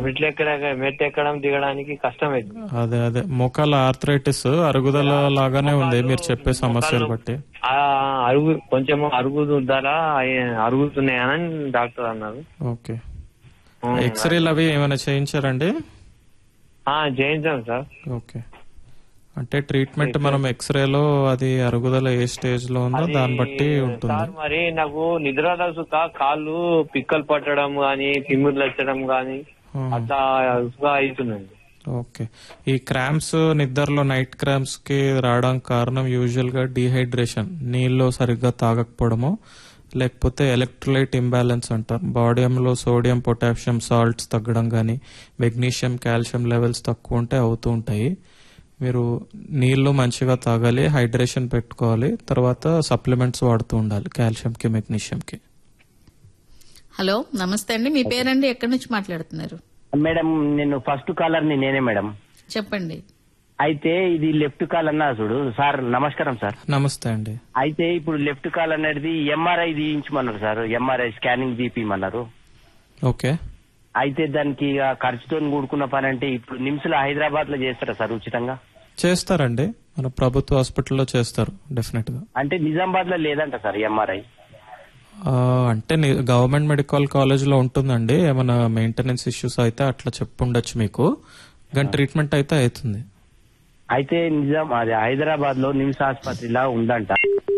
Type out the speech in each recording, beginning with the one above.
మెట్లు ఎక్కడ మెట్లు ఎక్కడం దిగడానికి కష్టమైంది అదే అదే మోకాల ఆర్థరైటిస్ అరుగుదల లాగానే ఉంది మీరు చెప్పే సమస్యలు బట్టి ఆ అరుగు కొంచెం అరుగుతుందారా అరుగుతున్నాయని డాక్టర్ అన్నారు ఓకే ఎక్స్రేలు అవి ఏమైనా చేయించారండి ఆ, చేయించాం సార్ ఓకే అంటే ట్రీట్మెంట్ మనం ఎక్స్రేలో అది అరుగుదల ఏ స్టేజ్ లో ఉందో దాన్ని బట్టి ఉంటుంది సార్ మరి నాకు నిద్ర సుఖ కాళ్ళు పిక్కలు పట్టడం గాని తిమ్మిర్లు వచ్చడం గాని ఆ, అట్లా సుఖ అవుతుందండి ఓకే ఈ క్రాంప్స్ నిద్రలో నైట్ క్రాంప్స్ కి రావడానికి కారణం యూజువల్ గా డిహైడ్రేషన్ నీళ్ళు సరిగ్గా తాగకపోవడము లేకపోతే ఎలక్ట్రోలైట్ ఇంబ్యాలెన్స్ అంటారు బాడీలో సోడియం పొటాషియం సాల్ట్స్ తగ్గడం కానీ మెగ్నీషియం కాల్షియం లెవెల్స్ తక్కువ ఉంటే అవుతూ ఉంటాయి మీరు నీళ్లు మంచిగా తాగాలి హైడ్రేషన్ పెట్టుకోవాలి తర్వాత సప్లిమెంట్స్ వాడుతూ ఉండాలి కాల్షియంకి మెగ్నీషియంకి హలో నమస్తే అండి మీ పేరండి ఎక్కడి నుంచి మాట్లాడుతున్నారు మేడం నేను ఫస్ట్ కాలర్ ని నేనే మేడం చెప్పండి అయితే ఇది లెఫ్ట్ కాల్ అన్నా చూడు సార్ నమస్కారం సార్ నమస్తే అండి అయితే ఇప్పుడు లెఫ్ట్ కాల్ అనేది ఎంఆర్ఐ తీయించమన్నారు సార్ ఎంఆర్ఐ స్కానింగ్ తీపిమన్నారు ఓకే అయితే దానికి ఇక ఖర్చుతో కూడుకున్న పని అంటే ఇప్పుడు నిమ్స్ లో హైదరాబాద్ లో చేస్తారా సార్ ఉచితంగా చేస్తారండి మన ప్రభుత్వ హాస్పిటల్లో చేస్తారు డెఫినెట్ గా అంటే నిజామాబాద్ లో లేదంట సార్ ఎంఆర్ఐ ఆ, అంటే ని- గవర్నమెంట్ మెడికల్ కాలేజ్ లో ఉంటుందండి ఏమైనా మెయింటెనెన్స్ ఇష్యూస్ అయితే అట్లా చెప్పుండొచ్చు మీకు కానీ ట్రీట్మెంట్ అయితే అవుతుంది అయితే నిజాం అది హైదరాబాద్ లో నిమ్స్ ఆసుపత్రిలా ఉందంట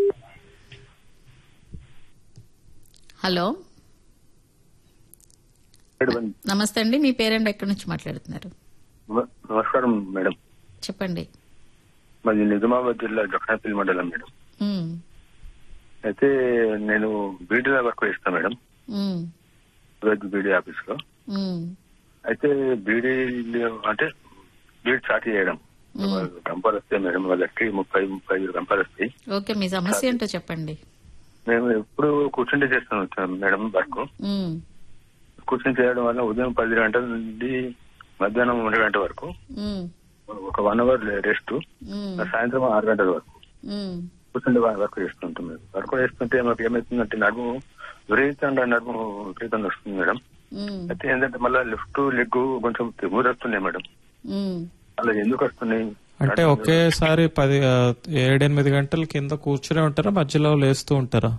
హలో నమస్తే అండి మీ పేరండి ఎక్కడి నుంచి మాట్లాడుతున్నారు నమస్కారం మేడం చెప్పండి మాది నిజామాబాద్ జిల్లా జఖనాపల్లి మండలం మేడం ఉమ్, అయితే నేను బీడీలో వర్క్ చేస్తాను మేడం ఉమ్, రోజు బీడీ ఆఫీస్ లో ఉమ్, అయితే బీడీ అంటే బీడ్ స్టార్ట్ చేయడం గంపలు వస్తాయి మేడం వాళ్ళకి ముప్పై ముప్పై ఐదు గంపలు వస్తాయి ఓకే మీ సమస్య ఏంటో చెప్పండి మేము ఎప్పుడు కూర్చుంటే చేస్తాను వచ్చాను మేడం వర్క్ ఉమ్, కూర్చుని చేయడం వల్ల ఉదయం పది గంటల నుండి మధ్యాహ్నం ఒంటి గంట వరకు ఉమ్, ఒక వన్ అవర్ రెస్ట్ ఉమ్, సాయంత్రం ఆరు గంటల వరకు ఉమ్, కూర్చుంటే వర్క్ చేస్తుంటాం మేము వర్క్ చేస్తుంటే మాకు ఏమవుతుందంటే నడుము విపరీతంగా నడుము విపరీతంగా వస్తుంది మేడం ఉమ్, అయితే ఏంటంటే మళ్ళీ లెఫ్ట్ లెగ్ కొంచెం తిమ్మురు వస్తున్నాయి మేడం ఉమ్. అలా ఎందుకు వస్తున్నాయి అంటే ఒకేసారి పది ఆ, ఏడెనిమిది గంటల కింద కూర్చునే ఉంటారా మధ్యలో లేస్తూ ఉంటారా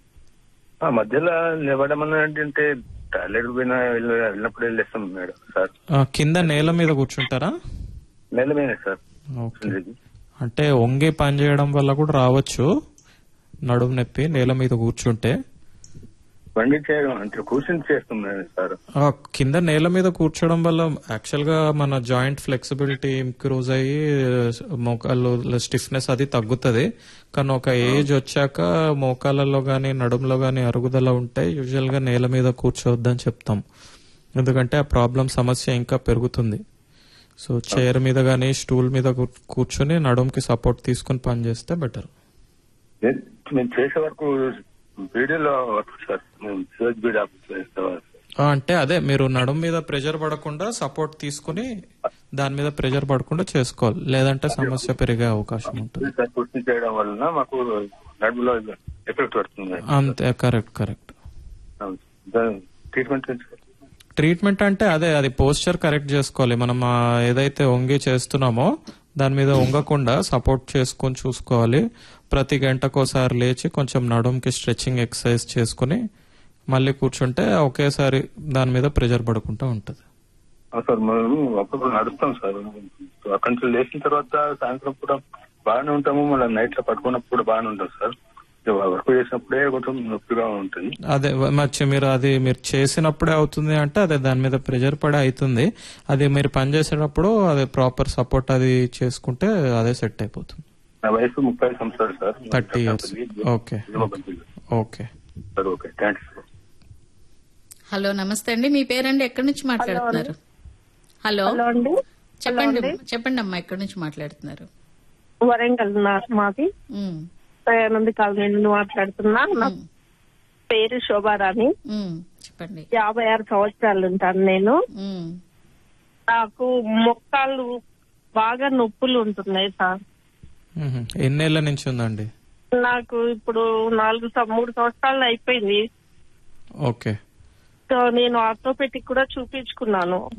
ఆ మధ్యలో లేవడం అనేది అంటే టాయిలెట్ పోయినా వెళ్ళ- వెళ్ళినప్పుడు వెళ్ళేస్తాం మేడం సార్ ఆ, కింద నేల మీద కూర్చుంటారా నెలమేనే సార్ ఓకే అంటే వంగి పని చేయడం వల్ల కూడా రావచ్చు నడుము నొప్పి నేల మీద కూర్చుంటే బండి చేయడం అంటే కూర్చుని చేస్తాం మేడం సార్ ఆ, కింద నేల మీద కూర్చోవడం వల్ల యాక్చువల్ గా మన జాయింట్ ఫ్లెక్సిబిలిటీ ఇంక్రూజ్ అయ్యి మోకాళ్ళు స్టిఫ్నెస్ అది తగ్గుతుంది కానీ ఒక ఏజ్ వచ్చాక మోకాళ్ళలో గానీ నడుములో గానీ అరుగుదల ఉంటే యూజువల్ గా నేల మీద కూర్చోవద్దని చెప్తాం ఎందుకంటే ఆ ప్రాబ్లం సమస్య ఇంకా పెరుగుతుంది సో చైర్ మీద గానీ స్టూల్ మీద కూ- కూర్చుని నడుముకి సపోర్ట్ తీసుకుని పని చేస్తే బెటర్ నేను నేను చేసే వరకు బీడీలో వర్క్ సార్ నేను సివజ్ బీడీ ఆఫీస్ లో చేస్తాను అంటే అదే మీరు నడుము మీద ప్రెషర్ పడకుండా సపోర్ట్ తీసుకుని దాని మీద ప్రెషర్ పడకుండా చేసుకోవాలి లేదంటే సమస్య పెరిగే అవకాశం ఉంటుంది సార్ కూర్చుని చేయడం వలన మాకు నడుములో ఎఫెక్ట్ పడుతుంది మేడం. అంతే కరెక్ట్ కరెక్ట్ అవును. దాని ట్రీట్మెంట్ ఏంటి సార్? ట్రీట్మెంట్ అంటే అదే అది పోస్చర్ కరెక్ట్ చేసుకోవాలి మనం ఆ ఏదైతే వంగి చేస్తున్నామో దాని మీద వంగకుండా సపోర్ట్ చేసుకొని చూసుకోవాలి ప్రతి గంటకోసారి లేచి కొంచెం నడుముకి స్ట్రెచ్చింగ్ ఎక్సర్సైజ్ చేసుకుని మళ్ళీ కూర్చుంటే ఒకేసారి దాని మీద ప్రెషర్ పడకుండా ఉంటుంది ఆ సార్ మేము అప్పుడు నడుస్తాం సార్ అక్కడి నుంచి లేచిన తర్వాత సాయంత్రం పూట బాగానే ఉంటాము మళ్ళీ నైట్ లో పడుకున్నప్పుడు కూడా బాగానే ఉంటాం సార్ ఇక వర్క్ చేసినప్పుడే కొంచెం నొప్పిగా ఉంటుంది అదే మర్చి మీరు అది మీరు చేసినప్పుడే అవుతుంది అంటే అదే దాని మీద ప్రెషర్ పడే అవుతుంది అది మీరు పని చేసేటప్పుడు అదే ప్రాపర్ సపోర్ట్ అది చేసుకుంటే అదే సెట్ అయిపోతుంది నా వయసు ముప్పై ఐదు సంవత్సరాలు sir thirty years okay okay sir okay thanks sir hello నమస్తే అండి మీ పేరండి ఎక్కడి నుంచి మాట్లాడుతున్నారు హలో హలో అండి చెప్పండి చెప్పండి అమ్మా ఎక్కడి నుంచి మాట్లాడుతున్నారు వరంగల్ నా- మాది ఉమ్, దయానంద్ కాలనీ నుండి మాట్లాడుతున్నా నా ఉమ్, పేరు శోభారాణి ఉమ్, చెప్పండి యాభై ఆరు సంవత్సరాలు ఉంటాను నేను ఉమ్, నాకు మొక్కలు బాగా నొప్పులు ఉంటున్నాయి సార్ మ్మ్. ఎన్నేళ్ల నుంచి ఉందండి నాకు ఇప్పుడు నాలుగు సం- మూడు సంవత్సరాలు అయిపోయింది ఓకే సో నేను ఆర్థోపెటిక్ కూడా చూపించుకున్నాను